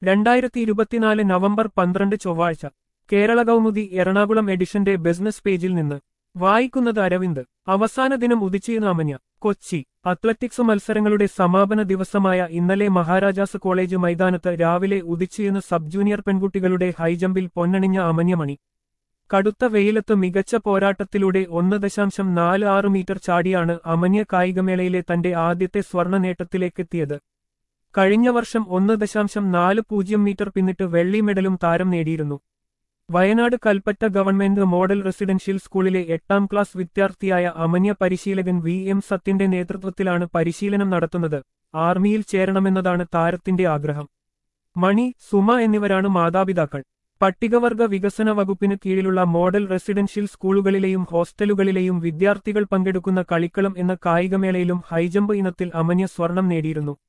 രണ്ടായിരത്തി ഇരുപത്തിനാല് നവംബർ പന്ത്രണ്ട് ചൊവ്വാഴ്ച കേരള കൗമുദി എറണാകുളം എഡിഷന്റെ ബിസിനസ് പേജിൽ നിന്ന് വായിക്കുന്നത് അരവിന്ദ് അവസാന ദിനം ഉദിച്ചെയ്യുന്ന അമന്യ കൊച്ചി അത്ലറ്റിക്സ് മത്സരങ്ങളുടെ സമാപന ദിവസമായ ഇന്നലെ മഹാരാജാസ് കോളേജ് മൈതാനത്ത് രാവിലെ ഉദിച്ചെയ്യുന്ന സബ് ജൂനിയർ പെൺകുട്ടികളുടെ ഹൈജമ്പിൽ പൊന്നണിഞ്ഞ അമന്യമണി കടുത്ത വെയിലത്ത് മികച്ച പോരാട്ടത്തിലൂടെ ഒന്ന് ദശാംശം നാല് ആറ് മീറ്റർ ചാടിയാണ് അമന്യ കായികമേളയിലെ തന്റെ ആദ്യത്തെ സ്വർണ്ണ നേട്ടത്തിലേക്കെത്തിയത് കഴിഞ്ഞ വർഷം ഒന്ന് ദശാംശം നാല് പൂജ്യം മീറ്റർ പിന്നിട്ട് വെള്ളി മെഡലും താരം നേടിയിരുന്നു Wayanad Kalpetta government model residential സ്കൂളിലെ എട്ടാം ക്ലാസ് വിദ്യാർത്ഥിയായ അമന്യ പരിശീലകൻ വി എം സത്യന്റെ നേതൃത്വത്തിലാണ് പരിശീലനം നടത്തുന്നത് ആർമിയിൽ ചേരണമെന്നതാണ് താരത്തിന്റെ ആഗ്രഹം മണി സുമ എന്നിവരാണ് മാതാപിതാക്കൾ പട്ടികവർഗ വികസന വകുപ്പിന് കീഴിലുള്ള മോഡൽ റെസിഡൻഷ്യൽ സ്കൂളുകളിലെയും ഹോസ്റ്റലുകളിലെയും വിദ്യാർത്ഥികൾ പങ്കെടുക്കുന്ന കളിക്കളം എന്ന കായികമേളയിലും ഹൈജമ്പ് ഇനത്തിൽ അമന്യ സ്വർണം നേടിയിരുന്നു